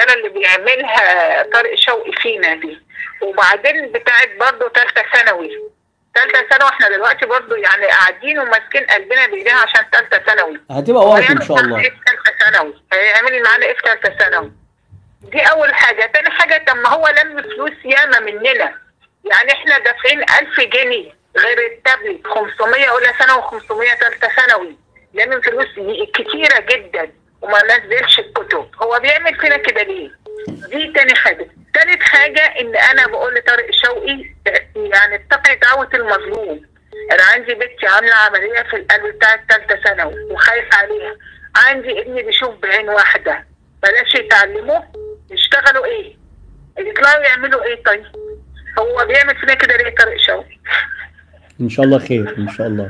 الرساله اللي بيعملها طارق شوقي فينا دي وبعدين بتاعت برضه ثالثه ثانوي ثالثه ثانوي احنا دلوقتي برضه يعني قاعدين وماسكين قلبنا بايدينا عشان ثالثه ثانوي هتبقى وقت ان شاء هيعمل الله ايه في ثالثه ثانوي هيعمل معانا ايه في ثالثه ثانوي دي اول حاجه تاني حاجه طب ما هو لم فلوس ياما مننا يعني احنا دافعين 1000 جنيه غير التابلت 500 اولى ثانوي و500 ثالثه ثانوي لم فلوس كتيره جدا وما نزلش الكتب هو بيعمل فينا كده ليه دي تاني حاجه تالت حاجه ان انا بقول لطارق شوقي يعني اتقي دعوه المظلوم انا عندي بنتي عامله عمليه في القلب بتاعت ثالثه ثانوي وخايف عليها عندي ابني بيشوف بعين واحده بلاش يتعلموا يشتغلوا ايه يطلعوا يعملوا ايه طيب هو بيعمل فينا كده ليه طارق شوقي ان شاء الله خير ان شاء الله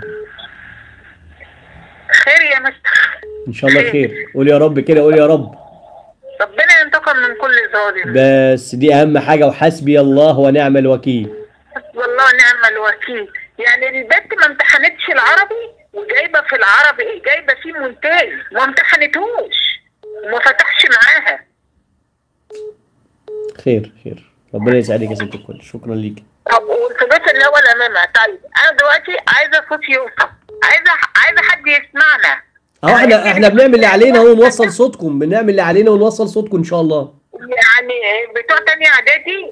خير يا مستر ان شاء الله خير قول يا رب كده قول يا رب ربنا ينتقم من كل ظالم بس دي اهم حاجه وحسبي الله ونعم الوكيل والله نعم الوكيل يعني البنت ما امتحنتش العربي وجايبه في العربي ايه جايبه فيه ممتاز ما امتحنتوش وما فتحش معاها خير خير ربنا يسعدك يا ست الكل شكرا ليك طب والفلوس اللي هو الامامها طيب انا دلوقتي عايزه صوتي يوصل عايزه عايزه حد يسمعنا اهو احنا احنا بنعمل اللي علينا اهو نوصل صوتكم بنعمل اللي علينا ونوصل صوتكم ان شاء الله يعني بتوع تانية اعدادي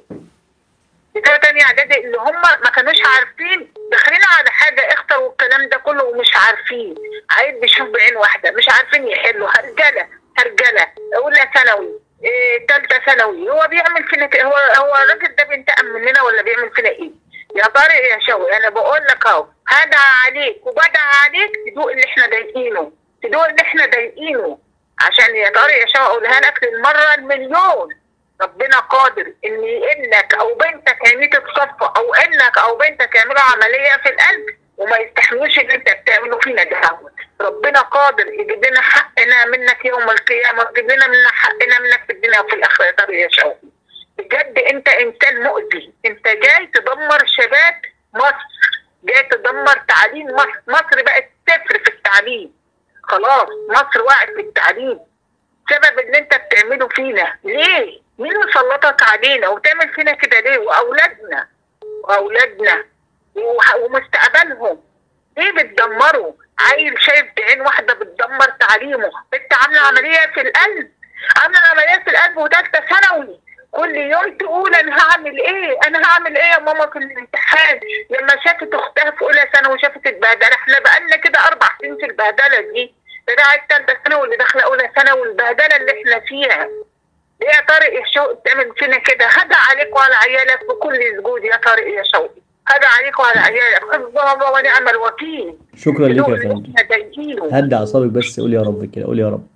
بتوع تانية اعدادي اللي هم ما كانوش عارفين داخلين على حاجه اختر والكلام ده كله ومش عارفين عايز بيشوف بعين واحده مش عارفين يحلوا هرجله هرجله اولى ثانوي إيه تالتة ثانوي هو بيعمل فينا كده هو هو الراجل ده بينتقم مننا ولا بيعمل فينا ايه؟ يا طارق يا شوقي انا بقول لك اهو هدعى عليك وبدعى عليك تدوق اللي احنا ضايقينه تدوق اللي احنا ضايقينه عشان يا طارق يا شوقي اقولها لك للمره المليون ربنا قادر ان ابنك او بنتك يعني تتصفى او ابنك او بنتك يعملوا عمليه في القلب وما يستحملوش اللي انت بتعمله فينا ده ربنا قادر يجيب لنا حقنا منك يوم القيامه ويجيب لنا من حقنا منك في الدنيا وفي الاخره يا طارق يا شوقي بجد انت انسان مؤذي انت جاي تدمر شباب مصر جاي تدمر تعليم مصر مصر بقت صفر في التعليم خلاص مصر وقعت في التعليم سبب اللي انت بتعمله فينا ليه مين مسلطك علينا وتعمل فينا كده ليه واولادنا واولادنا وح- ومستقبلهم ليه بتدمروا عيل شايف بعين واحده بتدمر تعليمه انت عامله عمليه في القلب عامله عمليه في القلب وثالثه ثانوي كل يوم تقول انا هعمل ايه انا هعمل ايه يا ماما في الامتحان لما شافت اختها في اولى ثانوي وشافت البهدله احنا بقالنا كده اربع سنين في البهدله دي بتاعت ثالثه ثانوي واللي داخله اولى ثانوي والبهدله اللي احنا فيها ليه يا طارق يا شوقي بتعمل فينا كده هدى عليك وعلى عيالك بكل سجود يا طارق يا شوقي هدى عليك وعلى عيالك حفظ الله ونعم الوكيل شكرا ليك يا دول اللي فندم احنا ضايقينه هدي اعصابك بس قول يا رب كده قول يا رب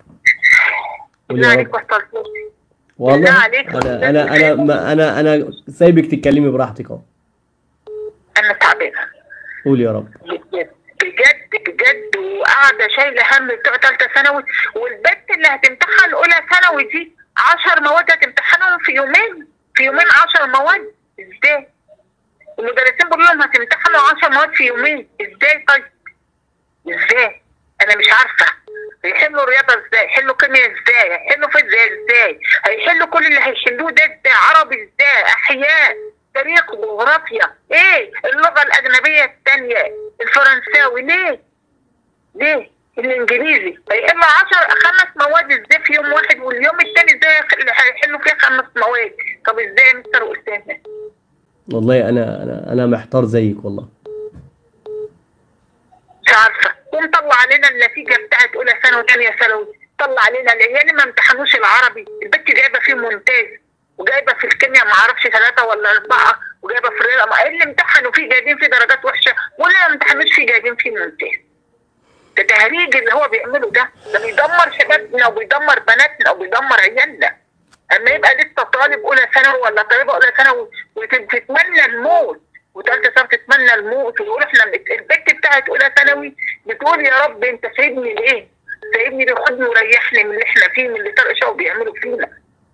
قول بالله يا عليك رب وصلت بالله والله عليك. انا انا انا ما انا انا سايبك تتكلمي براحتك اهو انا تعبانه قول يا رب بجد بجد بجد وقاعده شايله هم بتوع ثالثه ثانوي والبنت اللي هتمتحن اولى ثانوي دي 10 مواد هتمتحنهم في يومين في يومين 10 مواد ازاي؟ المدرسين بيقولوا لهم هتمتحنوا 10 مواد في يومين ازاي طيب؟ ازاي؟ انا مش عارفه هيحلوا رياضه ازاي؟ هيحلوا كيمياء ازاي؟ هيحلوا فيزياء ازاي؟ هيحلوا كل اللي هيحلوه ده ازاي؟ عربي ازاي؟ احياء تاريخ جغرافيا ايه اللغه الاجنبيه الثانيه الفرنساوي ليه؟ ليه؟ الانجليزي هيحلوا 10 خمس مواد ازاي في يوم واحد واليوم الثاني ازاي اللي هيحلوا فيه خمس مواد طب ازاي يا مستر اسامه؟ والله انا انا انا محتار زيك والله مش عارفه ومطلع علينا النتيجه بتاعت اولى ثانوي وثانيه ثانوي طلع علينا العيال ما امتحنوش العربي البنت جايبه فيه ممتاز وجايبه في الكيمياء ما اعرفش ثلاثه ولا اربعه وجايبه في الرياضه ما اللي امتحنوا فيه جايبين فيه درجات وحشه واللي ما امتحنوش فيه جايبين فيه ممتاز ده تهريج اللي هو بيعمله ده ده بيدمر شبابنا وبيدمر بناتنا وبيدمر عيالنا اما يبقى لسه طالب اولى ثانوي ولا طالبه اولى ثانوي وتتمنى الموت وثالثه ثانوي تتمنى الموت ويقول احنا البنت بتاعت اولى ثانوي بتقول يا رب انت سايبني ليه؟ سايبني ليه خدني وريحني من اللي احنا فيه من اللي طارق شوقي بيعملوا فينا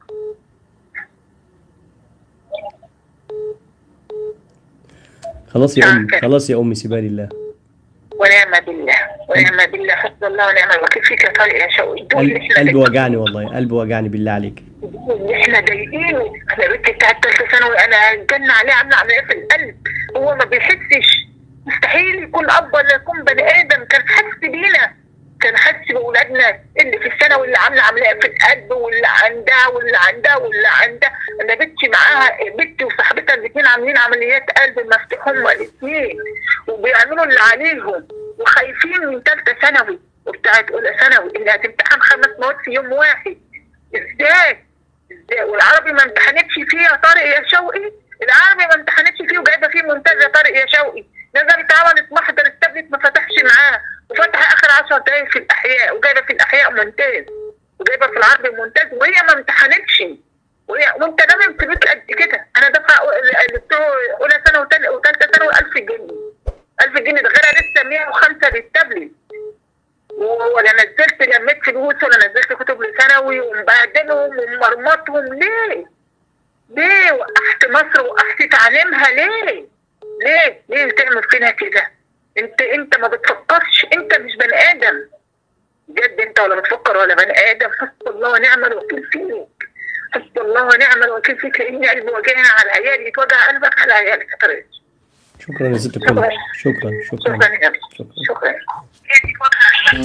خلاص يا امي آه، كده. خلاص يا امي سيبها لله ونعم بالله ونعم بالله حسب الله ونعم الوكيل فيك يا طارق يا شوقي دول اللي قلب- احنا قلبي ضايقين. وجعني والله قلبي وجعني بالله عليك وان احنا ضايقينه انا بنتي بتاعت ثالثه ثانوي انا الجنه عليه عامله عمليه في القلب هو ما بيحسش مستحيل يكون اب ولا يكون بني ادم كان حاسس بينا كان حاسس باولادنا اللي في الثانوي اللي عامله عمليه في القلب واللي عندها واللي عندها واللي عندها انا بنتي معاها بنتي وصاحبتها الاثنين عاملين عمليات قلب مفتوح هما الاثنين وبيعملوا اللي عليهم وخايفين من ثالثه ثانوي وبتاعت اولى ثانوي اللي هتمتحن خمس مواد في يوم واحد ازاي؟ ازاي؟ والعربي ما امتحنتش فيه يا طارق يا شوقي العربي ما امتحنتش فيه وجايبه فيه ممتاز يا طارق يا شوقي نزلت عملت محضر التابلت ما فتحش معاه وفتح اخر 10 دقايق في الاحياء وجايبه في الاحياء ممتاز وجايبه في العربي ممتاز وهي ما امتحنتش وهي وانت نايم في بيت قد كده انا دافعه اللي بتوع اولى ثانوي وثالثه ثانوي 1000 جنيه 1000 جنيه ده غيرها لسه 105 للتابلت ولا نزلت لميت فلوس ولا نزلت كتب لثانوي ومبهدلهم ومرمطهم ليه؟ ليه وقحت مصر وقحت تعليمها ليه؟ ليه؟ ليه تعمل فينا كده؟ انت انت ما بتفكرش انت مش بني ادم بجد انت ولا بتفكر ولا بني ادم حسب الله ونعم الوكيل فيك حسب الله ونعم الوكيل فيك لان قلبي وجعني على عيالي يتوجع قلبك على عيالك يا طارق شكرا يا ست الكل شكرا شكرا شكرا يا ابني شكرا شكرا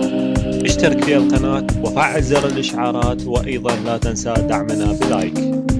اشترك في القناة وفعل زر الإشعارات وأيضا لا تنسى دعمنا بلايك